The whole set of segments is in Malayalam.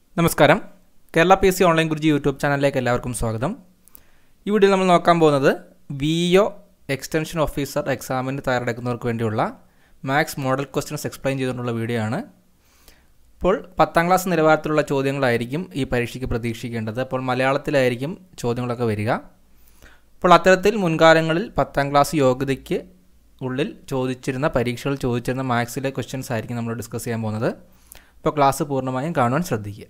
നമസ്കാരം Kerala P S C online Guruji YouTube ചാനലിലേക്ക് എല്ലാവർക്കും സ്വാഗതം ഈ വീഡിയോയിൽ നമ്മൾ നോക്കാൻ പോകുന്നത് വി ഒ എക്സ്റ്റൻഷൻ ഓഫീസർ എക്സാമിന് തയ്യാറെടുക്കുന്നവർക്ക് വേണ്ടിയുള്ള മാത്സ് മോഡൽ ക്വസ്റ്റ്യൻസ് എക്സ്പ്ലെയിൻ ചെയ്തുകൊണ്ടുള്ള വീഡിയോ ആണ് അപ്പോൾ പത്താം ക്ലാസ് നിലവാരത്തിലുള്ള ചോദ്യങ്ങളായിരിക്കും ഈ പരീക്ഷയ്ക്ക് പ്രതീക്ഷിക്കേണ്ടത് അപ്പോൾ മലയാളത്തിലായിരിക്കും ചോദ്യങ്ങളൊക്കെ വരിക അപ്പോൾ അത്തരത്തിൽ മുൻകാലങ്ങളിൽ പത്താം ക്ലാസ് യോഗ്യതയ്ക്ക് ഉള്ളിൽ ചോദിച്ചിരുന്ന പരീക്ഷകൾ ചോദിച്ചിരുന്ന മാത്സിലെ ക്വസ്റ്റ്യൻസ് ആയിരിക്കും നമ്മൾ ഡിസ്കസ് ചെയ്യാൻ പോകുന്നത് അപ്പോൾ ക്ലാസ് പൂർണ്ണമായും കാണുവാൻ ശ്രദ്ധിക്കുക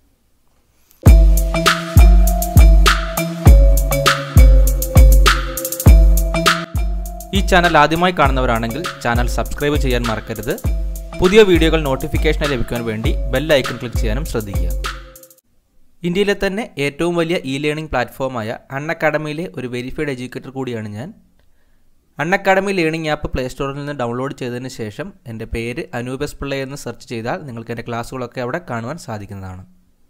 ഈ ചാനൽ ആദ്യമായി കാണുന്നവരാണെങ്കിൽ ചാനൽ സബ്സ്ക്രൈബ് ചെയ്യാൻ മറക്കരുത് പുതിയ വീഡിയോകൾ നോട്ടിഫിക്കേഷനായി ലഭിക്കുവാൻ വേണ്ടി ബെൽ ഐക്കൺ ക്ലിക്ക് ചെയ്യാനും ശ്രദ്ധിക്കുക ഇന്ത്യയിലെ തന്നെ ഏറ്റവും വലിയ ഇ ലേണിംഗ് പ്ലാറ്റ്ഫോമായ അൺ അക്കാഡമിയിലെ ഒരു വെരിഫൈഡ് എഡ്യൂക്കേറ്റർ കൂടിയാണ് ഞാൻ Unacademy learning app play സ്റ്റോറിൽ നിന്ന് ഡൗൺലോഡ് ചെയ്തതിന് ശേഷം എൻ്റെ പേര് അനൂപസ് പിള്ള എന്ന് സെർച്ച് ചെയ്താൽ നിങ്ങൾക്ക് എൻ്റെ ക്ലാസ്സുകളൊക്കെ അവിടെ കാണുവാൻ സാധിക്കുന്നതാണ്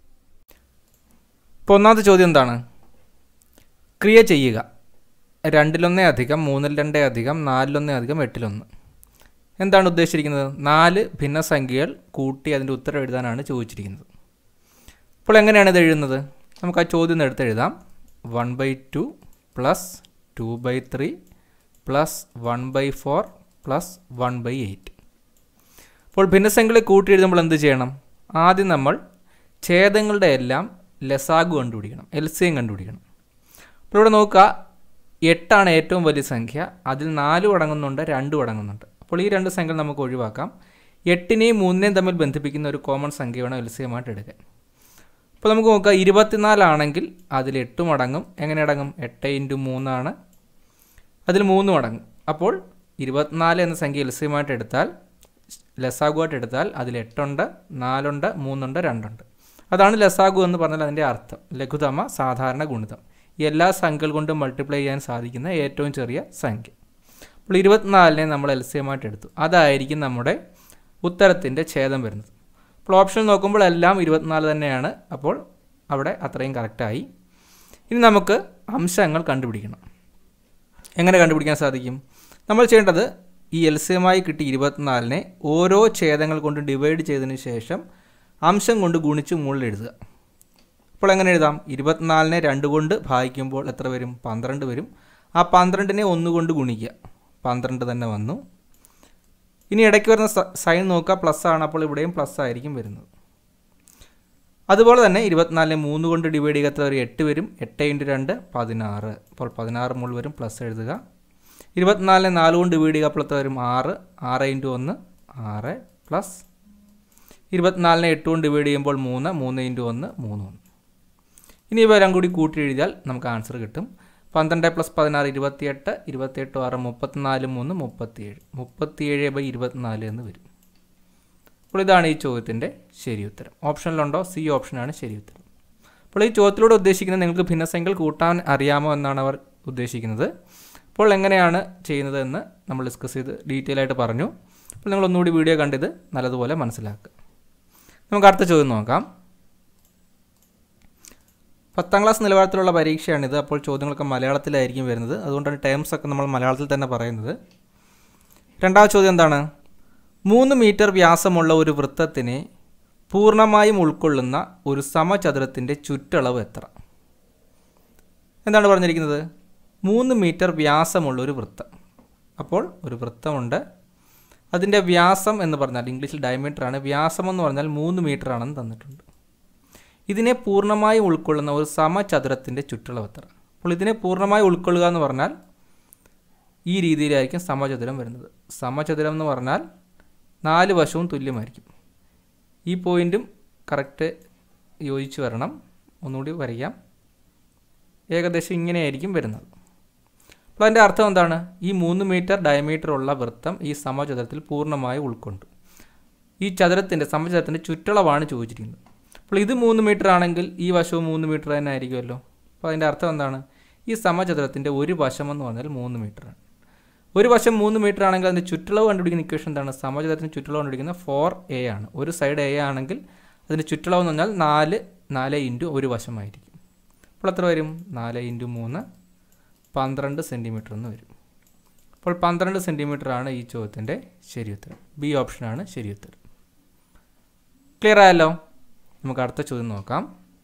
ഇപ്പോൾ ഒന്നാമത്തെ ചോദ്യം എന്താണ് ക്രിയ ചെയ്യുക രണ്ടിലൊന്നേ അധികം മൂന്നിൽ രണ്ടേ അധികം നാലിലൊന്നേ അധികം എട്ടിലൊന്ന് എന്താണ് ഉദ്ദേശിച്ചിരിക്കുന്നത് നാല് ഭിന്നസംഖ്യകൾ കൂട്ടി അതിൻ്റെ ഉത്തരം എഴുതാനാണ് ചോദിച്ചിരിക്കുന്നത് അപ്പോൾ എങ്ങനെയാണ് ഇത് എഴുതുന്നത് നമുക്ക് ആ ചോദ്യം ഒന്ന് എടുത്ത് എഴുതാം one by two plus two by three plus one by four plus one by eight അപ്പോൾ ഭിന്നസംഖ്യകളെ കൂട്ടി എഴുതുമ്പോൾ എന്ത് ചെയ്യണം ആദ്യം നമ്മൾ ഛേദങ്ങളുടെ എല്ലാം ലസാഗു കണ്ടുപിടിക്കണം എൽ സി എം കണ്ടുപിടിക്കണം അപ്പോൾ ഇവിടെ നോക്കുക എട്ടാണ് ഏറ്റവും വലിയ സംഖ്യ അതിൽ നാലും അടങ്ങുന്നുണ്ട് രണ്ടും അടങ്ങുന്നുണ്ട് അപ്പോൾ ഈ രണ്ട് സംഖ്യകൾ നമുക്ക് ഒഴിവാക്കാം എട്ടിനെയും മൂന്നിനെയും തമ്മിൽ ബന്ധിപ്പിക്കുന്ന ഒരു കോമൺ സംഖ്യ വേണം എൽ സി എം ആയിട്ട് എടുക്കാൻ അപ്പോൾ നമുക്ക് നോക്കാം ഇരുപത്തിനാലാണെങ്കിൽ അതിൽ എട്ടും അടങ്ങും എങ്ങനെ അടങ്ങും എട്ട് ഇൻറ്റു മൂന്നാണ് അതിൽ മൂന്നും അടങ്ങും അപ്പോൾ ഇരുപത്തിനാല് എന്ന സംഖ്യ എൽ സി എം ആയിട്ട് എടുത്താൽ ലസാഗുവായിട്ട് എടുത്താൽ അതിൽ എട്ടുണ്ട് നാലുണ്ട് മൂന്നുണ്ട് രണ്ടുണ്ട് അതാണ് ലസാഗു എന്ന് പറഞ്ഞാൽ അതിൻ്റെ അർത്ഥം ലഘുതമ സാധാരണ ഗുണിതം ഈ എല്ലാ സംഖ്യകൾ കൊണ്ടും മൾട്ടിപ്ലൈ ചെയ്യാൻ സാധിക്കുന്ന ഏറ്റവും ചെറിയ സംഖ്യ അപ്പോൾ ഇരുപത്തിനാലിനെ നമ്മൾ എൽ സി എം ആയിട്ട് എടുത്തു അതായിരിക്കും നമ്മുടെ ഉത്തരത്തിൻ്റെ ഛേദം വരുന്നത് അപ്പോൾ ഓപ്ഷൻ നോക്കുമ്പോൾ എല്ലാം ഇരുപത്തിനാല് തന്നെയാണ് അപ്പോൾ അവിടെ അത്രയും കറക്റ്റായി ഇനി നമുക്ക് അംശങ്ങൾ കണ്ടുപിടിക്കണം എങ്ങനെ കണ്ടുപിടിക്കാൻ സാധിക്കും നമ്മൾ ചെയ്യേണ്ടത് ഈ എൽ സി എമായി കിട്ടി ഇരുപത്തിനാലിനെ ഓരോ ഛേദങ്ങൾ കൊണ്ട് ഡിവൈഡ് ചെയ്തതിന് ശേഷം അംശം കൊണ്ട് ഗുണിച്ച് മുകളിൽ എഴുതുക അപ്പോൾ എങ്ങനെ എഴുതാം ഇരുപത്തിനാലിനെ രണ്ട് കൊണ്ട് ഭാഗിക്കുമ്പോൾ എത്ര വരും പന്ത്രണ്ട് വരും ആ പന്ത്രണ്ടിനെ ഒന്ന് കൊണ്ട് ഗുണിക്കുക പന്ത്രണ്ട് തന്നെ വന്നു ഇനി ഇടയ്ക്ക് വരുന്ന സൈൻ നോക്കുക പ്ലസ് ആണ് അപ്പോൾ ഇവിടെയും പ്ലസ് ആയിരിക്കും വരുന്നത് അതുപോലെ തന്നെ ഇരുപത്തിനാലിനെ മൂന്ന് കൊണ്ട് ഡിവൈഡ് ചെയ്യുക എത്ര വരും എട്ട് വരും എട്ട് ഇൻറ്റു രണ്ട് പതിനാറ് അപ്പോൾ പതിനാറ് മുകളിൽ വരും പ്ലസ് എഴുതുക ഇരുപത്തിനാലിനെ നാല് കൊണ്ട് ഡിവൈഡ് ചെയ്യുക അപ്പോൾ എത്ര വരും ആറ് ആറ് ഇൻറ്റു ഒന്ന് ആറ് പ്ലസ് ഇരുപത്തിനാലിനെ എട്ട് കൊണ്ട് ഡിവൈഡ് ചെയ്യുമ്പോൾ മൂന്ന് മൂന്ന് ഇൻറ്റു ഒന്ന് മൂന്ന് ഒന്ന് ഇനി ഇവരെല്ലാം കൂടി കൂട്ടി എഴുതിയാൽ നമുക്ക് ആൻസർ കിട്ടും പന്ത്രണ്ട് പ്ലസ് പതിനാറ് ഇരുപത്തിയെട്ട് ഇരുപത്തിയെട്ട് ആറ് മുപ്പത്തിനാല് മൂന്ന് മുപ്പത്തിയേഴ് മുപ്പത്തിയേഴ് ബൈ ഇരുപത്തിനാല് എന്ന് വരും അപ്പോൾ ഇതാണ് ഈ ചോദ്യത്തിൻ്റെ ശരി ഉത്തരം ഓപ്ഷനിലുണ്ടോ സി ഓപ്ഷനാണ് ശരി ഉത്തരം അപ്പോൾ ഈ ചോദ്യത്തിലൂടെ ഉദ്ദേശിക്കുന്നത് നിങ്ങൾക്ക് ഭിന്നസംഖ്യകൾ കൂട്ടാൻ അറിയാമോ എന്നാണ് അവർ ഉദ്ദേശിക്കുന്നത് അപ്പോൾ എങ്ങനെയാണ് ചെയ്യുന്നത് എന്ന് നമ്മൾ ഡിസ്കസ് ചെയ്ത് ഡീറ്റെയിൽ ആയിട്ട് പറഞ്ഞു അപ്പോൾ നിങ്ങൾ ഒന്നുകൂടി വീഡിയോ കണ്ടിത് നല്ലതുപോലെ മനസ്സിലാക്കുക നമുക്ക് അടുത്ത ചോദ്യം നോക്കാം പത്താം ക്ലാസ് നിലവാരത്തിലുള്ള പരീക്ഷയാണിത് അപ്പോൾ ചോദ്യങ്ങളൊക്കെ മലയാളത്തിലായിരിക്കും വരുന്നത് അതുകൊണ്ടാണ് ടേംസ് ഒക്കെ നമ്മൾ മലയാളത്തിൽ തന്നെ പറയുന്നത് രണ്ടാമത്തെ ചോദ്യം എന്താണ് മൂന്ന് മീറ്റർ വ്യാസമുള്ള ഒരു വൃത്തത്തിനെ പൂർണ്ണമായും ഉൾക്കൊള്ളുന്ന ഒരു സമചതുരത്തിൻ്റെ ചുറ്റളവ് എത്ര എന്താണ് പറഞ്ഞിരിക്കുന്നത് മൂന്ന് മീറ്റർ വ്യാസമുള്ള ഒരു വൃത്തം അപ്പോൾ ഒരു വൃത്തമുണ്ട് അതിൻ്റെ വ്യാസം എന്ന് പറഞ്ഞാൽ ഇംഗ്ലീഷിൽ ഡയമീറ്റർ ആണ് വ്യാസം എന്ന് പറഞ്ഞാൽ മൂന്ന് മീറ്റർ ആണെന്ന് തന്നിട്ടുണ്ട് ഇതിനെ പൂർണ്ണമായും ഉൾക്കൊള്ളുന്ന ഒരു സമചതുരത്തിൻ്റെ ചുറ്റളവ് എത്ര അപ്പോൾ ഇതിനെ പൂർണ്ണമായി ഉൾക്കൊള്ളുക എന്ന് പറഞ്ഞാൽ ഈ രീതിയിലായിരിക്കും സമചതുരം വരുന്നത് സമചതുരം എന്ന് പറഞ്ഞാൽ നാല് വശവും തുല്യമായിരിക്കും ഈ പോയിൻറ്റും കറക്റ്റ് യോജിച്ച് വരണം ഒന്നുകൂടി വരയ്ക്കാം ഏകദേശം ഇങ്ങനെയായിരിക്കും വരുന്നത് അപ്പോൾ അതിൻ്റെ അർത്ഥം എന്താണ് ഈ മൂന്ന് മീറ്റർ ഡയമീറ്റർ ഉള്ള വൃത്തം ഈ സമചതുരത്തിൽ പൂർണ്ണമായി ഉൾക്കൊണ്ടു ഈ ചതുരത്തിൻ്റെ സമചതുരത്തിൻ്റെ ചുറ്റളവാണ് ചോദിച്ചിരിക്കുന്നത് അപ്പോൾ ഇത് മൂന്ന് മീറ്റർ ആണെങ്കിൽ ഈ വശവും മൂന്ന് മീറ്റർ തന്നെ ആയിരിക്കുമല്ലോ അപ്പോൾ അതിൻ്റെ അർത്ഥം എന്താണ് ഈ സമചതുരത്തിൻ്റെ ഒരു വശം എന്ന് പറഞ്ഞാൽ മൂന്ന് മീറ്ററാണ് ഒരു വശം മൂന്ന് മീറ്റർ ആണെങ്കിൽ അതിൻ്റെ ചുറ്റളവ് കണ്ടുപിടിക്കുന്ന ഇക്വേഷൻ എന്താണ് സമചതുരത്തിന് ചുറ്റളവ് കണ്ടുപിടിക്കുന്ന ഫോർ എ ആണ് ഒരു സൈഡ് എ ആണെങ്കിൽ അതിൻ്റെ ചുറ്റളവ് എന്ന് പറഞ്ഞാൽ നാല് നാല് ഇൻറ്റു ഒരു വശമായിരിക്കും അപ്പോൾ എത്ര വരും നാല് ഇൻറ്റു മൂന്ന് പന്ത്രണ്ട് സെൻറ്റിമീറ്റർ എന്ന് വരും അപ്പോൾ പന്ത്രണ്ട് സെൻറ്റിമീറ്റർ ആണ് ഈ ചോദ്യത്തിൻ്റെ ശരി ഉത്തരം ബി ഓപ്ഷനാണ് ശരി ഉത്തരം ക്ലിയർ ആയല്ലോ നമുക്ക് അടുത്ത ചോദ്യം നോക്കാം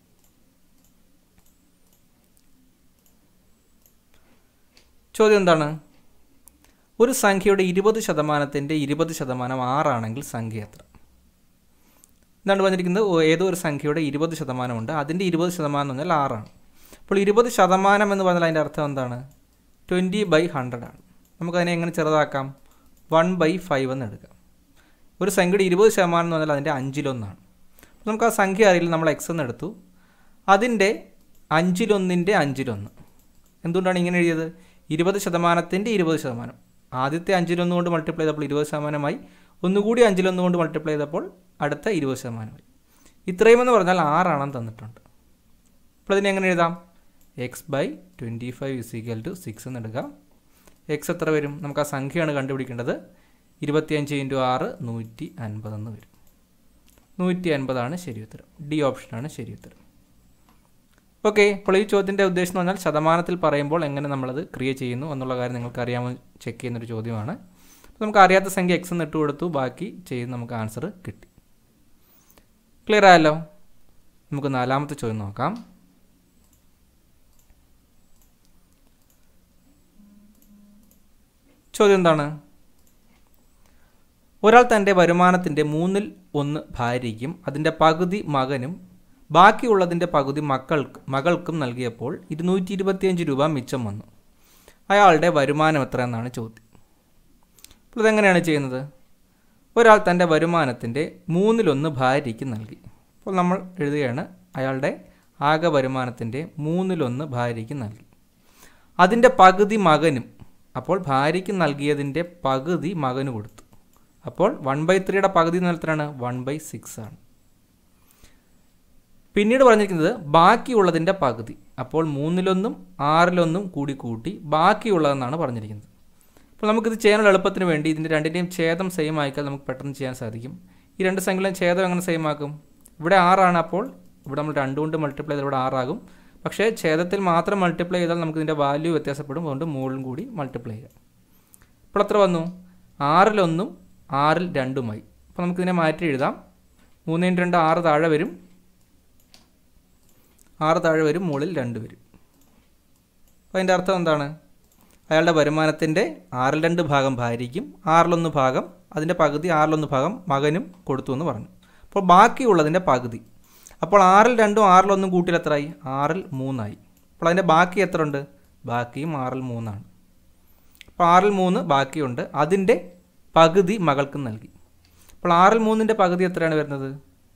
ചോദ്യം എന്താണ് ഒരു സംഖ്യയുടെ ഇരുപത് ശതമാനത്തിൻ്റെ ഇരുപത് ശതമാനം ആറാണെങ്കിൽ സംഖ്യ എത്ര എന്താണ് പറഞ്ഞിരിക്കുന്നത് ഓ- ഏതോ ഒരു സംഖ്യയുടെ ഇരുപത് ശതമാനമുണ്ട് അതിൻ്റെ ഇരുപത് ശതമാനം എന്ന് പറഞ്ഞാൽ ആറാണ് അപ്പോൾ ഇരുപത് ശതമാനം എന്ന് പറഞ്ഞാൽ അതിൻ്റെ അർത്ഥം എന്താണ് ട്വൻറ്റി ബൈ ഹൺഡ്രഡ് ആണ് നമുക്കതിനെ എങ്ങനെ ചെറുതാക്കാം വൺ ബൈ ഫൈവ് എന്ന് എടുക്കാം ഒരു സംഖ്യയുടെ ഇരുപത് ശതമാനം എന്ന് പറഞ്ഞാൽ അതിൻ്റെ അഞ്ചിലൊന്നാണ് അപ്പോൾ നമുക്ക് ആ സംഖ്യ അറിയില്ല നമ്മൾ എക്സ് എന്ന് എടുത്തു അതിൻ്റെ അഞ്ചിലൊന്നിൻ്റെ അഞ്ചിലൊന്ന് എന്തുകൊണ്ടാണ് ഇങ്ങനെ എഴുതിയത് ഇരുപത് ശതമാനത്തിൻ്റെ ഇരുപത് ശതമാനം ആദ്യത്തെ അഞ്ചിലൊന്ന് കൊണ്ട് മൾട്ടിപ്ലൈ ചെയ്തപ്പോൾ ഇരുപത് ശതമാനമായി ഒന്നുകൂടി അഞ്ചിലൊന്ന് കൊണ്ട് മൾട്ടിപ്ലൈ ചെയ്തപ്പോൾ അടുത്ത ഇരുപത് ശതമാനമായി ഇത്രയും എന്ന് പറഞ്ഞാൽ ആറാണെന്ന് തന്നിട്ടുണ്ട് അപ്പോൾ ഇതിനെ എങ്ങനെ എഴുതാം X by twenty five is equal to six എന്ന് എടുക്കാം എക്സ് എത്ര വരും നമുക്ക് ആ സംഖ്യയാണ് കണ്ടുപിടിക്കേണ്ടത് ഇരുപത്തിയഞ്ച് ഇൻറ്റു ആറ് നൂറ്റി അൻപതെന്ന് വരും നൂറ്റി അൻപതാണ് ശരി ഉത്തരം ഡി ഓപ്ഷനാണ് ശരി ഉത്തരം ഓക്കെ അപ്പോൾ ഈ ചോദ്യത്തിൻ്റെ ഉദ്ദേശം എന്ന് പറഞ്ഞാൽ ശതമാനത്തിൽ പറയുമ്പോൾ എങ്ങനെ നമ്മളത് ക്രിയേറ്റ് ചെയ്യുന്നു എന്നുള്ള കാര്യം നിങ്ങൾക്ക് അറിയാമോ ചെക്ക് ചെയ്യുന്നൊരു ചോദ്യമാണ് അപ്പോൾ നമുക്ക് അറിയാത്ത സംഖ്യ എക്സ് എന്ന് ഇട്ട് കൊടുത്തു ബാക്കി ചെയ്ത് നമുക്ക് ആൻസർ കിട്ടി ക്ലിയർ ആയല്ലോ നമുക്ക് നാലാമത്തെ ചോദ്യം നോക്കാം ചോദ്യം എന്താണ് ഒരാൾ തൻ്റെ വരുമാനത്തിൻ്റെ മൂന്നിൽ ഒന്ന് ഭാര്യയ്ക്കും അതിൻ്റെ പകുതി മകനും ബാക്കിയുള്ളതിൻ്റെ പകുതി മക്കൾക്ക് മകൾക്കും നൽകിയപ്പോൾ ഇരുന്നൂറ്റി ഇരുപത്തിയഞ്ച് രൂപ മിച്ചം വന്നു അയാളുടെ വരുമാനം എത്ര എന്നാണ് ചോദ്യം അപ്പോൾ ഇതെങ്ങനെയാണ് ചെയ്യുന്നത് ഒരാൾ തൻ്റെ വരുമാനത്തിൻ്റെ മൂന്നിലൊന്ന് ഭാര്യയ്ക്ക് നൽകി അപ്പോൾ നമ്മൾ എഴുതുകയാണ് അയാളുടെ ആകെ വരുമാനത്തിൻ്റെ മൂന്നിലൊന്ന് ഭാര്യയ്ക്ക് നൽകി അതിൻ്റെ പകുതി മകനും അപ്പോൾ ഭാര്യയ്ക്ക് നൽകിയതിൻ്റെ പകുതി മകന് കൊടുത്തു അപ്പോൾ വൺ ബൈ ത്രീയുടെ പകുതി എന്ന് എത്രയാണ് വൺ ബൈ സിക്സ് ആണ് പിന്നീട് പറഞ്ഞിരിക്കുന്നത് ബാക്കിയുള്ളതിൻ്റെ പകുതി അപ്പോൾ മൂന്നിലൊന്നും ആറിലൊന്നും കൂടി കൂട്ടി ബാക്കിയുള്ളതെന്നാണ് പറഞ്ഞിരിക്കുന്നത് അപ്പോൾ നമുക്കിത് ചെയ്യാനുള്ള എളുപ്പത്തിന് വേണ്ടി ഇതിൻ്റെ രണ്ടിൻ്റെയും ഛേദം സെയിം ആയിക്കാൽ നമുക്ക് പെട്ടെന്ന് ചെയ്യാൻ സാധിക്കും ഈ രണ്ട് സംഖ്യകളും ഛേദം എങ്ങനെ സെയിം ആക്കും ഇവിടെ ആറാണ് അപ്പോൾ ഇവിടെ നമ്മൾ രണ്ട് കൊണ്ട് മൾട്ടിപ്ലൈ ചെയ്താൽ ഇവിടെ ആറാകും പക്ഷേ ഛേദത്തിൽ മാത്രം മൾട്ടിപ്ലൈ ചെയ്താൽ നമുക്ക് ഇതിൻ്റെ വാല്യൂ വ്യത്യാസപ്പെടും അതുകൊണ്ട് മുകളിലും കൂടി മൾട്ടിപ്ലൈ ചെയ്യാം ഇപ്പോൾ എത്ര വന്നു ആറിലൊന്നും ആറിൽ രണ്ടുമായി അപ്പോൾ നമുക്കിതിനെ മാറ്റി എഴുതാം മൂന്ന് ഇൻറ്റു രണ്ട് ആറ് താഴെ വരും ആറ് താഴെ വരും മുകളിൽ രണ്ട് വരും അപ്പോൾ അതിൻ്റെ അർത്ഥം എന്താണ് അയാളുടെ വരുമാനത്തിൻ്റെ ആറിൽ രണ്ട് ഭാഗം ഭാര്യയ്ക്കും ആറിലൊന്ന് ഭാഗം അതിൻ്റെ പകുതി ആറിലൊന്ന് ഭാഗം മകനും കൊടുത്തു എന്ന് പറഞ്ഞു അപ്പോൾ ബാക്കിയുള്ളതിൻ്റെ പകുതി അപ്പോൾ ആറിൽ രണ്ടും ആറിലൊന്നും കൂട്ടിൽ എത്രയായി ആറിൽ മൂന്നായി അപ്പോൾ അതിൻ്റെ ബാക്കി എത്ര ഉണ്ട് ബാക്കിയും ആറിൽ മൂന്നാണ് അപ്പോൾ ആറിൽ മൂന്ന് ബാക്കിയുണ്ട് അതിൻ്റെ പകുതി മകൾക്ക് നൽകി അപ്പോൾ ആറിൽ മൂന്നിൻ്റെ പകുതി എത്രയാണ് വരുന്നത്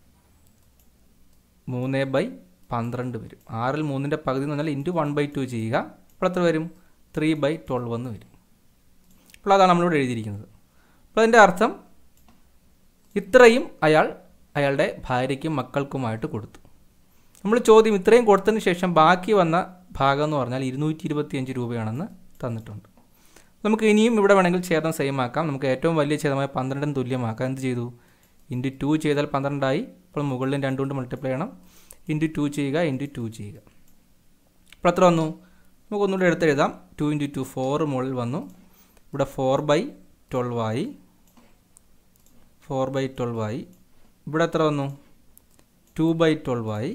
മൂന്ന് ബൈ പന്ത്രണ്ട് വരും ആറിൽ മൂന്നിൻ്റെ പകുതി എന്ന് പറഞ്ഞാൽ ഇൻറ്റു വൺ ബൈ ടു ചെയ്യുക അപ്പോൾ എത്ര വരും ത്രീ ബൈ ട്വൽവ് എന്ന് വരും അപ്പോൾ അതാണ് നമ്മളിവിടെ എഴുതിയിരിക്കുന്നത് അപ്പോൾ അതിൻ്റെ അർത്ഥം ഇത്രയും അയാൾ അയാളുടെ ഭാര്യയ്ക്കും മക്കൾക്കുമായിട്ട് കൊടുത്തു നമ്മൾ ചോദ്യം ഇത്രയും കൊടുത്തതിന് ശേഷം ബാക്കി വന്ന ഭാഗം എന്ന് പറഞ്ഞാൽ ഇരുന്നൂറ്റി ഇരുപത്തിയഞ്ച് രൂപയാണെന്ന് തന്നിട്ടുണ്ട് നമുക്ക് ഇനിയും ഇവിടെ വേണമെങ്കിൽ ഛേദം സെയിം ആക്കാം നമുക്ക് ഏറ്റവും വലിയ ഛേദമായ പന്ത്രണ്ടിന് തുല്യമാക്കാം എന്ത് ചെയ്തു ഇൻറ്റു ടു ചെയ്താൽ പന്ത്രണ്ടായി അപ്പോൾ മുകളിലും രണ്ട് കൊണ്ട് മൾട്ടിപ്ലൈ ചെയ്യണം ഇൻറ്റു ടു ചെയ്യുക ഇൻറ്റു ടു ചെയ്യുക അപ്പോൾ എത്ര വന്നു നമുക്ക് ഒന്നുകൂടി എടുത്ത് എഴുതാം ടു ഇൻറ്റു ടു ഫോർ മുകളിൽ വന്നു ഇവിടെ ഫോർ ബൈ ട്വൽവ് ആയി ഫോർ ബൈ ട്വൽവ് ആയി ഇവിടെ എത്ര വന്നു ടു ബൈ ട്വൽവ് ആയി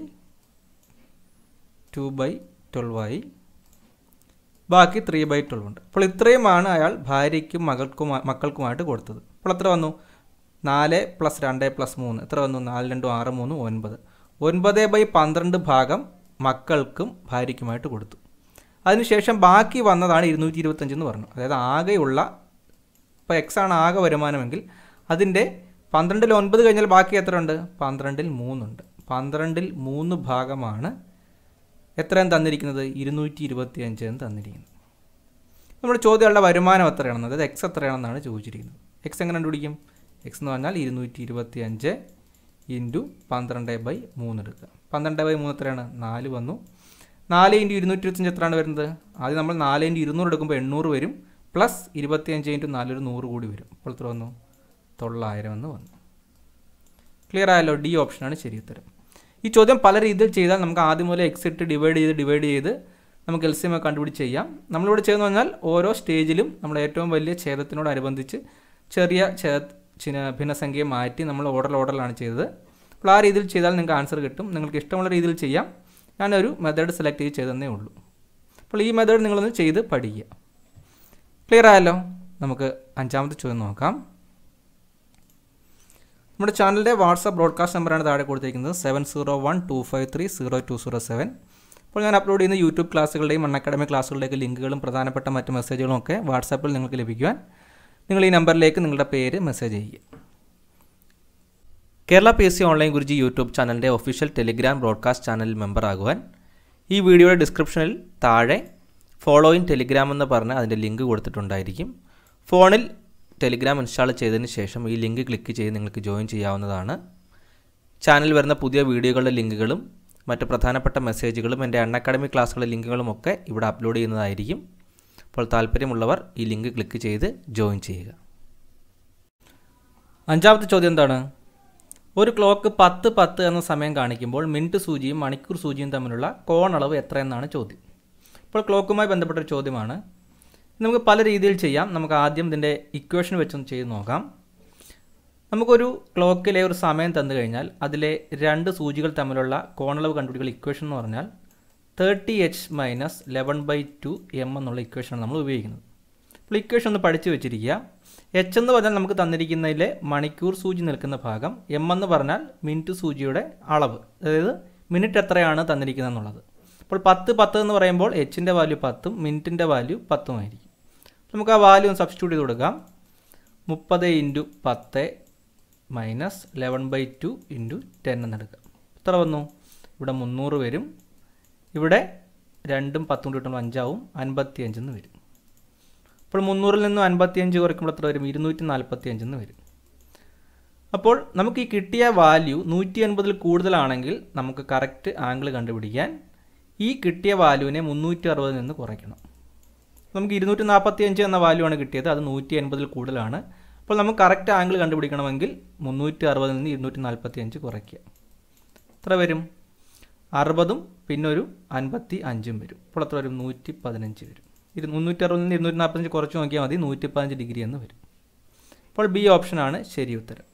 ടു ബൈ ട്വൽവ് ആയി ബാക്കി ത്രീ ബൈ ട്വൽവ് ഉണ്ട് അപ്പോൾ ഇത്രയുമാണ് അയാൾ ഭാര്യയ്ക്കും മകൾക്കും മക്കൾക്കുമായിട്ട് കൊടുത്തത് അപ്പോൾ എത്ര വന്നു നാല് പ്ലസ് രണ്ട് പ്ലസ് മൂന്ന് എത്ര വന്നു നാല് രണ്ടും ആറ് മൂന്ന് ഒൻപത് ഒൻപത് ബൈ പന്ത്രണ്ട് ഭാഗം മക്കൾക്കും ഭാര്യയ്ക്കുമായിട്ട് കൊടുത്തു അതിനുശേഷം ബാക്കി വന്നതാണ് ഇരുന്നൂറ്റി ഇരുപത്തഞ്ച് എന്ന് പറഞ്ഞു അതായത് ആകെയുള്ള ഇപ്പോൾ എക്സ് ആണ് ആകെ വരുമാനമെങ്കിൽ അതിൻ്റെ പന്ത്രണ്ടിൽ ഒൻപത് കഴിഞ്ഞാൽ ബാക്കി എത്ര ഉണ്ട് പന്ത്രണ്ടിൽ മൂന്നുണ്ട് പന്ത്രണ്ടിൽ മൂന്ന് ഭാഗമാണ് എത്രയും തന്നിരിക്കുന്നത് ഇരുന്നൂറ്റി ഇരുപത്തി അഞ്ച് എന്ന് തന്നിരിക്കുന്നത് നമ്മുടെ ചോദ്യമുള്ള വരുമാനം എത്രയാണെന്ന് അതായത് എക്സ് എത്രയാണെന്നാണ് ചോദിച്ചിരിക്കുന്നത് എക്സ് എങ്ങനെ കണ്ടുപിടിക്കും എക്സ് എന്ന് പറഞ്ഞാൽ ഇരുന്നൂറ്റി ഇരുപത്തി അഞ്ച് ഇൻറ്റു പന്ത്രണ്ട് ബൈ മൂന്ന് എടുക്കുക പന്ത്രണ്ട് ബൈ മൂന്ന് എത്രയാണ് നാല് വന്നു നാല് ഇൻറ്റു ഇരുന്നൂറ്റി ഇരുപത്തഞ്ച് എത്രയാണ് വരുന്നത് ആദ്യം നമ്മൾ നാല് ഇൻറ്റു ഇരുന്നൂറ് എടുക്കുമ്പോൾ എണ്ണൂറ് വരും പ്ലസ് ഇരുപത്തിയഞ്ച് ഇൻറ്റു നാലൊരു നൂറ് കൂടി വരും അപ്പോൾ എത്ര വന്നു തൊള്ളായിരം എന്ന് വന്നു ക്ലിയർ ആയല്ലോ ഡി ഓപ്ഷനാണ് ശരി ഉത്തരം ഈ ചോദ്യം പല രീതിയിൽ ചെയ്താൽ നമുക്ക് ആദ്യം മുതൽ എക്സ് ഇട്ട് ഡിവൈഡ് ചെയ്ത് ഡിവൈഡ് ചെയ്ത് നമുക്ക് എൽ സി എം കണ്ടുപിടിച്ച് ചെയ്യാം നമ്മളിവിടെ ചെയ്യുന്നത് പറഞ്ഞാൽ ഓരോ സ്റ്റേജിലും നമ്മൾ ഏറ്റവും വലിയ ഛേദത്തിനോടനുബന്ധിച്ച് ചെറിയ ഛേദ ചിന ഭിന്നസംഖ്യയെ മാറ്റി നമ്മൾ ഓർഡർ ഓർഡറിലാണ് ചെയ്തത് അപ്പോൾ ആ രീതിയിൽ ചെയ്താൽ നിങ്ങൾക്ക് ആൻസർ കിട്ടും നിങ്ങൾക്ക് ഇഷ്ടമുള്ള രീതിയിൽ ചെയ്യാം ഞാനൊരു മെത്തേഡ് സെലക്ട് ചെയ്ത് ചെയ്തതന്നേ ഉള്ളൂ അപ്പോൾ ഈ മെത്തേഡ് നിങ്ങളൊന്ന് ചെയ്ത് പഠിക്കുക ക്ലിയർ ആയല്ലോ നമുക്ക് അഞ്ചാമത്തെ ചോദ്യം നോക്കാം നമ്മുടെ ചാനലിൻ്റെ വാട്സാപ്പ് ബ്രോഡ്കാസ്റ്റ് നമ്പറാണ് താഴെ കൊടുത്തിരിക്കുന്നത് seven zero one two five three zero two zero seven അപ്പോൾ ഞാൻ അപ്ലോഡ് ചെയ്യുന്ന യൂട്യൂബ് ക്ലാസ്സുകളുടെയും അൺ അക്കാഡമി ക്ലാസ്സുകളുടെയൊക്കെ ലിങ്കുകളും പ്രധാനപ്പെട്ട മറ്റ് മെസ്സേജുകളും ഒക്കെ വാട്സാപ്പിൽ നിങ്ങൾക്ക് ലഭിക്കുവാൻ നിങ്ങൾ ഈ നമ്പറിലേക്ക് നിങ്ങളുടെ പേര് മെസ്സേജ് ചെയ്യുക Kerala P S C online Guruji YouTube ചാനലിൻ്റെ ഒഫീഷ്യൽ ടെലിഗ്രാം ബ്രോഡ്കാസ്റ്റ് ചാനലിൽ മെമ്പർ ആകുവാൻ ഈ വീഡിയോയുടെ ഡിസ്ക്രിപ്ഷനിൽ താഴെ ഫോളോയിൻ ടെലിഗ്രാം എന്ന് പറഞ്ഞ് അതിൻ്റെ ലിങ്ക് കൊടുത്തിട്ടുണ്ടായിരിക്കും ഫോണിൽ ടെലിഗ്രാം ഇൻസ്റ്റാൾ ചെയ്തതിന് ശേഷം ഈ ലിങ്ക് ക്ലിക്ക് ചെയ്ത് നിങ്ങൾക്ക് ജോയിൻ ചെയ്യാവുന്നതാണ് ചാനൽ വരുന്ന പുതിയ വീഡിയോകളുടെ ലിങ്കുകളും മറ്റ് പ്രധാനപ്പെട്ട മെസ്സേജുകളും എൻ്റെ അൺ അക്കാഡമി ക്ലാസ്സുകളുടെ ലിങ്കുകളും ഒക്കെ ഇവിടെ അപ്ലോഡ് ചെയ്യുന്നതായിരിക്കും അപ്പോൾ താല്പര്യമുള്ളവർ ഈ ലിങ്ക് ക്ലിക്ക് ചെയ്ത് ജോയിൻ ചെയ്യുക അഞ്ചാമത്തെ ചോദ്യം എന്താണ് ഒരു ക്ലോക്ക് പത്ത് പത്ത് എന്ന സമയം കാണിക്കുമ്പോൾ മിനിറ്റ് സൂചിയും മണിക്കൂർ സൂചിയും തമ്മിലുള്ള കോണളവ് എത്രയെന്നാണ് ചോദ്യം ഇപ്പോൾ ക്ലോക്കുമായി ബന്ധപ്പെട്ട ഒരു ചോദ്യമാണ് നമുക്ക് പല രീതിയിൽ ചെയ്യാം നമുക്ക് ആദ്യം ഇതിൻ്റെ ഇക്വേഷൻ വെച്ചൊന്ന് ചെയ്ത് നോക്കാം നമുക്കൊരു ക്ലോക്കിലെ ഒരു സമയം തന്നു കഴിഞ്ഞാൽ അതിലെ രണ്ട് സൂചികൾ തമ്മിലുള്ള കോണളവ് കണ്ടുപിടിക്കുന്ന ഇക്വേഷൻ എന്ന് പറഞ്ഞാൽ thirty H minus eleven by two M എന്നുള്ള ഇക്വേഷനാണ് നമ്മൾ ഉപയോഗിക്കുന്നത് അപ്പോൾ ഇക്വേഷൻ ഒന്ന് പഠിച്ചു വെച്ചിരിക്കുക എച്ച് എന്ന് പറഞ്ഞാൽ നമുക്ക് തന്നിരിക്കുന്നതിലെ മണിക്കൂർ സൂചി നിൽക്കുന്ന ഭാഗം എം എന്ന് പറഞ്ഞാൽ മിനിറ്റ് സൂചിയുടെ അളവ് അതായത് മിനിറ്റ് എത്രയാണ് തന്നിരിക്കുന്നത് എന്നുള്ളത് അപ്പോൾ പത്ത് പത്ത് എന്ന് പറയുമ്പോൾ എച്ചിൻ്റെ വാല്യൂ പത്തും മിനിറ്റിൻ്റെ വാല്യൂ പത്തുമായിരിക്കും നമുക്ക് ആ വാല്യൂ ഒന്ന് സബ്സ്റ്റിറ്റ്യൂട്ട് ചെയ്ത് കൊടുക്കാം മുപ്പത് ഇൻറ്റു പത്ത് minus eleven by two into ten എന്നെടുക്കാം എത്ര വന്നു ഇവിടെ മുന്നൂറ് വരും ഇവിടെ രണ്ടും പത്തും കൂടി കിട്ടുമ്പോൾ അഞ്ചാവും അൻപത്തി അഞ്ചെന്ന് വരും അപ്പോൾ മുന്നൂറിൽ നിന്നും അൻപത്തി അഞ്ച് കുറയ്ക്കുമ്പോൾ എത്ര വരും ഇരുന്നൂറ്റി നാൽപ്പത്തി അഞ്ചെന്ന് വരും അപ്പോൾ നമുക്ക് ഈ കിട്ടിയ വാല്യൂ നൂറ്റി അൻപതിൽ കൂടുതലാണെങ്കിൽ നമുക്ക് കറക്റ്റ് ആംഗിൾ കണ്ടുപിടിക്കാൻ ഈ കിട്ടിയ വാല്യൂവിനെ മുന്നൂറ്റി അറുപതിൽ നിന്ന് കുറയ്ക്കണം നമുക്ക് ഇരുന്നൂറ്റി നാൽപ്പത്തി അഞ്ച് എന്ന വാല്യൂ ആണ് കിട്ടിയത് അത് നൂറ്റി എൺപതിൽ കൂടുതലാണ് അപ്പോൾ നമുക്ക് കറക്റ്റ് ആംഗിൾ കണ്ടുപിടിക്കണമെങ്കിൽ മുന്നൂറ്റി അറുപതിൽ നിന്ന് ഇരുന്നൂറ്റി നാൽപ്പത്തി അഞ്ച് കുറയ്ക്കുക എത്ര വരും അറുപതും പിന്നെ ഒരു അൻപത്തി അഞ്ചും വരും അപ്പോൾ എത്ര വരും നൂറ്റി പതിനഞ്ച് വരും ഇരു മുന്നൂറ്റി അറുപതിൽ നിന്ന് ഇരുന്നൂറ്റി നാൽപ്പത്തഞ്ച് കുറച്ച് നോക്കിയാൽ മതി നൂറ്റി പതിനഞ്ച് ഡിഗ്രി എന്ന് വരും അപ്പോൾ ബി ഓപ്ഷനാണ് ശരി ഉത്തരം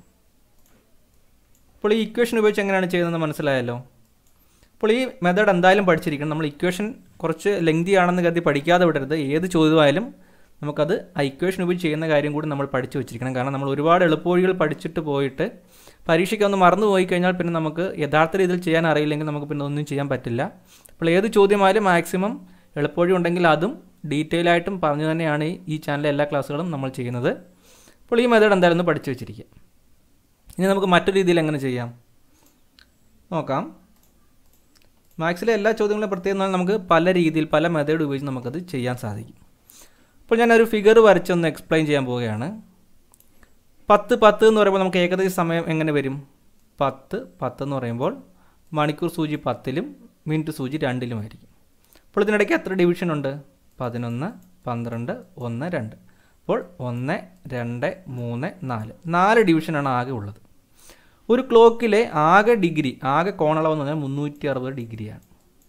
അപ്പോൾ ഈ ഇക്വേഷൻ ഉപയോഗിച്ച് എങ്ങനെയാണ് ചെയ്യുന്നതെന്ന് മനസ്സിലായല്ലോ അപ്പോൾ ഈ മെത്തേഡ് എന്തായാലും പഠിച്ചിരിക്കണം നമ്മൾ ഇക്വേഷൻ കുറച്ച് ലെങ്തി ആണെന്ന് കരുതി പഠിക്കാതെ വിടരുത് ഏത് ചോദ്യമായാലും നമുക്കത് ആ ഇക്വേഷൻ ഉപയോഗിച്ച് ചെയ്യുന്ന കാര്യം കൂടി നമ്മൾ പഠിച്ചു വെച്ചിരിക്കണം കാരണം നമ്മൾ ഒരുപാട് എളുപ്പവഴികൾ പഠിച്ചിട്ട് പോയിട്ട് പരീക്ഷയ്ക്ക് ഒന്ന് മറന്നു പോയി കഴിഞ്ഞാൽ പിന്നെ നമുക്ക് യഥാർത്ഥ രീതിയിൽ ചെയ്യാൻ അറിയില്ലെങ്കിൽ നമുക്ക് പിന്നെ ഒന്നും ചെയ്യാൻ പറ്റില്ല അപ്പോൾ ഏത് ചോദ്യമായാലും മാക്സിമം എളുപ്പവഴി ഉണ്ടെങ്കിൽ അതും ഡീറ്റെയിൽ ആയിട്ടും പറഞ്ഞു തന്നെയാണ് ഈ ചാനലിലെ എല്ലാ ക്ലാസ്സുകളും നമ്മൾ ചെയ്യുന്നത് അപ്പോൾ ഈ മെത്തേഡ് എന്തായാലും ഒന്ന് പഠിച്ചു വെച്ചിരിക്കുക ഇനി നമുക്ക് മറ്റൊരു രീതിയിൽ എങ്ങനെ ചെയ്യാം നോക്കാം മാത്സിലെ എല്ലാ ചോദ്യങ്ങളും പ്രത്യേകം നമുക്ക് പല രീതിയിൽ പല മെത്തേഡ് ഉപയോഗിച്ച് നമുക്കത് ചെയ്യാൻ സാധിക്കും അപ്പോൾ ഞാനൊരു ഫിഗർ വരച്ചൊന്ന് എക്സ്പ്ലെയിൻ ചെയ്യാൻ പോവുകയാണ് പത്ത് പത്ത് എന്ന് പറയുമ്പോൾ നമുക്ക് ഏകദേശ സമയം എങ്ങനെ വരും പത്ത് പത്ത് എന്ന് പറയുമ്പോൾ മണിക്കൂർ സൂചി പത്തിലും മിനിറ്റ് സൂചി രണ്ടിലുമായിരിക്കും അപ്പോൾ ഇതിനിടയ്ക്ക് എത്ര ഡിവിഷൻ ഉണ്ട് പതിനൊന്ന് പന്ത്രണ്ട് ഒന്ന് രണ്ട് അപ്പോൾ ഒന്ന് രണ്ട് മൂന്ന് നാല് നാല് ഡിവിഷനാണ് ആകെ ഉള്ളത് ഒരു ക്ലോക്കിലെ ആകെ ഡിഗ്രി ആകെ കോണളവ് എന്ന് പറഞ്ഞാൽ മുന്നൂറ്റി അറുപത് ഡിഗ്രിയാണ്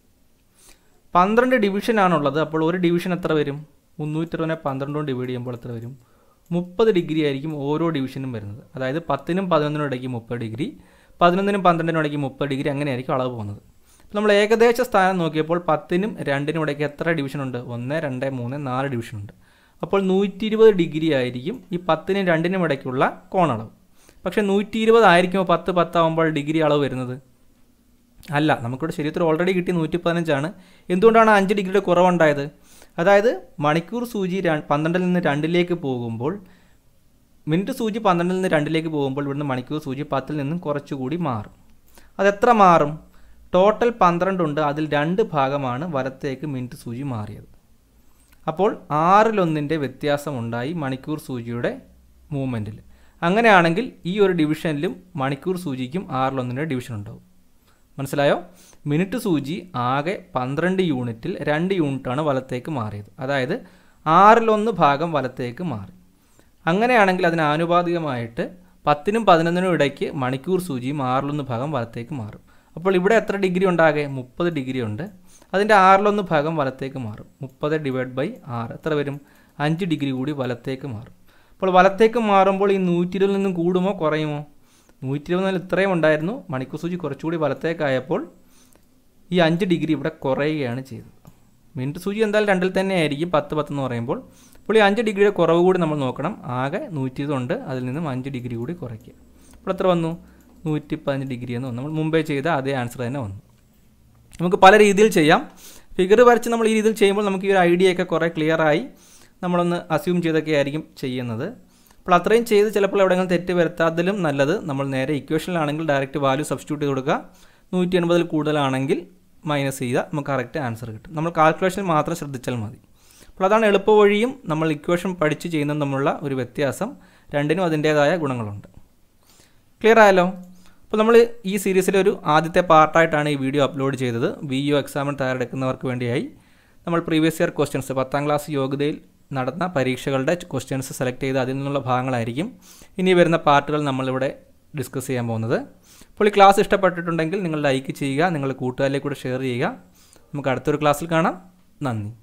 പന്ത്രണ്ട് ഡിവിഷനാണുള്ളത് അപ്പോൾ ഒരു ഡിവിഷൻ എത്ര വരും മുന്നൂറ്റി അറുപതിനെ പന്ത്രണ്ടും ഡിവൈഡ് ചെയ്യുമ്പോൾ എത്ര വരും മുപ്പത് ഡിഗ്രി ആയിരിക്കും ഓരോ ഡിവിഷനും വരുന്നത് അതായത് പത്തിനും പതിനൊന്നിനും ഇടയ്ക്ക് മുപ്പത് ഡിഗ്രി പതിനൊന്നിനും പന്ത്രണ്ടിനും ഇടയ്ക്ക് മുപ്പത് ഡിഗ്രി അങ്ങനെയായിരിക്കും അളവ് പോകുന്നത് അപ്പോൾ നമ്മൾ ഏകദേശ സ്ഥാനം നോക്കിയപ്പോൾ പത്തിനും രണ്ടിനും ഇടയ്ക്ക് എത്ര ഡിവിഷൻ ഉണ്ട് ഒന്ന് രണ്ട് മൂന്ന് നാല് ഡിവിഷൻ ഉണ്ട് അപ്പോൾ നൂറ്റി ഇരുപത് ഡിഗ്രി ആയിരിക്കും ഈ പത്തിനും രണ്ടിനും ഇടയ്ക്കുള്ള കോണളവ് പക്ഷേ നൂറ്റി ഇരുപത് ആയിരിക്കുമോ പത്ത് പത്താവുമ്പോൾ ഡിഗ്രി അളവ് വരുന്നത് അല്ല നമുക്കിവിടെ ശരീരത്തിൽ ഓൾറെഡി കിട്ടി നൂറ്റി പതിനഞ്ചാണ് എന്തുകൊണ്ടാണ് അഞ്ച് ഡിഗ്രിയുടെ കുറവുണ്ടായത് അതായത് മണിക്കൂർ സൂചി പന്ത്രണ്ടിൽ നിന്ന് രണ്ടിലേക്ക് പോകുമ്പോൾ മിനിറ്റ് സൂചി പന്ത്രണ്ടിൽ നിന്ന് രണ്ടിലേക്ക് പോകുമ്പോൾ ഇവിടുന്ന് മണിക്കൂർ സൂചി പത്തിൽ നിന്നും കുറച്ചുകൂടി മാറും അതെത്ര മാറും ടോട്ടൽ പന്ത്രണ്ടുണ്ട് അതിൽ രണ്ട് ഭാഗമാണ് വലത്തേക്ക് മിനിറ്റ് സൂചി മാറിയത് അപ്പോൾ ആറിലൊന്നിൻ്റെ വ്യത്യാസമുണ്ടായി മണിക്കൂർ സൂചിയുടെ മൂവ്മെൻറ്റിൽ അങ്ങനെയാണെങ്കിൽ ഈ ഒരു ഡിവിഷനിലും മണിക്കൂർ സൂചിക്കും ആറിലൊന്നിൻ്റെ ഡിവിഷൻ ഉണ്ടാവും മനസ്സിലായോ മിനിറ്റ് സൂചി ആകെ പന്ത്രണ്ട് യൂണിറ്റിൽ രണ്ട് യൂണിറ്റാണ് വലത്തേക്ക് മാറിയത് അതായത് ആറിലൊന്ന് ഭാഗം വലത്തേക്ക് മാറി അങ്ങനെയാണെങ്കിൽ അതിന് ആനുപാതികമായിട്ട് പത്തിനും പതിനൊന്നിനും ഇടയ്ക്ക് മണിക്കൂർ സൂചിയും ആറിലൊന്ന് ഭാഗം വലത്തേക്ക് മാറും അപ്പോൾ ഇവിടെ എത്ര ഡിഗ്രി ഉണ്ടാകെ മുപ്പത് ഡിഗ്രി ഉണ്ട് അതിൻ്റെ ആറിലൊന്ന് ഭാഗം വലത്തേക്ക് മാറും മുപ്പത് ഡിവൈഡ് ബൈ ആറ് എത്ര വരും അഞ്ച് ഡിഗ്രി കൂടി വലത്തേക്ക് മാറും അപ്പോൾ വലത്തേക്ക് മാറുമ്പോൾ ഈ നൂറ്റി ഇരുപതിൽ നിന്നും കൂടുമോ കുറയുമോ നൂറ്റി ഇരുപതിനാൽ ഇത്രയും ഉണ്ടായിരുന്നു മണിക്കൂർ സൂചി കുറച്ചുകൂടി വലത്തേക്കായപ്പോൾ ഈ അഞ്ച് ഡിഗ്രി ഇവിടെ കുറയുകയാണ് ചെയ്തത് മിനിറ്റ് സൂചി എന്തായാലും രണ്ടിൽ തന്നെ ആയിരിക്കും പത്ത് പത്ത് എന്ന് പറയുമ്പോൾ അപ്പോൾ ഈ അഞ്ച് ഡിഗ്രിയുടെ കുറവ് കൂടി നമ്മൾ നോക്കണം ആകെ നൂറ്റി ഇരുപതുണ്ട് അതിൽ നിന്നും അഞ്ച് ഡിഗ്രി കൂടി കുറയ്ക്കുക അപ്പോൾ എത്ര വന്നു നൂറ്റി പതിനഞ്ച് ഡിഗ്രി എന്ന് വന്നു നമ്മൾ മുമ്പേ ചെയ്ത അതേ ആൻസർ തന്നെ വന്നു നമുക്ക് പല രീതിയിൽ ചെയ്യാം ഫിഗർ വരച്ച് നമ്മൾ ഈ രീതിയിൽ ചെയ്യുമ്പോൾ നമുക്ക് ഈ ഒരു ഐഡിയ ഒക്കെ കുറേ ക്ലിയർ ആയി നമ്മളൊന്ന് അസ്യൂം ചെയ്തൊക്കെ ആയിരിക്കും ചെയ്യുന്നത് അപ്പോൾ അത്രയും ചെയ്ത് ചിലപ്പോൾ എവിടെയെങ്കിലും തെറ്റ് വരുത്താതിലും നല്ലത് നമ്മൾ നേരെ ഇക്വേഷനിലാണെങ്കിൽ ഡയറക്റ്റ് വാല്യൂ സബ്സ്റ്റിറ്റ്യൂട്ട് ചെയ്ത് കൊടുക്കുക നൂറ്റി എൺപതിൽ കൂടുതലാണെങ്കിൽ മൈനസ് ചെയ്യുക നമുക്ക് കറക്റ്റ് ആൻസർ കിട്ടും നമ്മൾ കാൽക്കുലേഷൻ മാത്രം ശ്രദ്ധിച്ചാൽ മതി അപ്പോൾ അതാണ് എളുപ്പവഴിയും നമ്മൾ ഇക്വേഷൻ പഠിച്ച് ചെയ്യുന്നതും തമ്മിലുള്ള ഒരു വ്യത്യാസം രണ്ടിനും അതിൻ്റേതായ ഗുണങ്ങളുണ്ട് ക്ലിയർ ആയല്ലോ അപ്പോൾ നമ്മൾ ഈ സീരീസിലെ ഒരു ആദ്യത്തെ പാർട്ടായിട്ടാണ് ഈ വീഡിയോ അപ്ലോഡ് ചെയ്തത് വി യു എക്സാമിന് തയ്യാറെടുക്കുന്നവർക്ക് വേണ്ടിയായി നമ്മൾ പ്രീവിയസ് ഇയർ ക്വസ്റ്റ്യൻസ് പത്താം ക്ലാസ് യോഗ്യതയിൽ നടന്ന പരീക്ഷകളുടെ ക്വസ്റ്റ്യൻസ് സെലക്ട് ചെയ്ത് അതിൽ നിന്നുള്ള ഭാഗങ്ങളായിരിക്കും ഇനി വരുന്ന പാർട്ടുകൾ നമ്മളിവിടെ ഡിസ്കസ് ചെയ്യാൻ പോകുന്നത് അപ്പോൾ ഈ ക്ലാസ് ഇഷ്ടപ്പെട്ടിട്ടുണ്ടെങ്കിൽ നിങ്ങൾ ലൈക്ക് ചെയ്യുക നിങ്ങൾ കൂട്ടുകാരിലേക്ക് കൂടെ ഷെയർ ചെയ്യുക നമുക്ക് അടുത്തൊരു ക്ലാസ്സിൽ കാണാം നന്ദി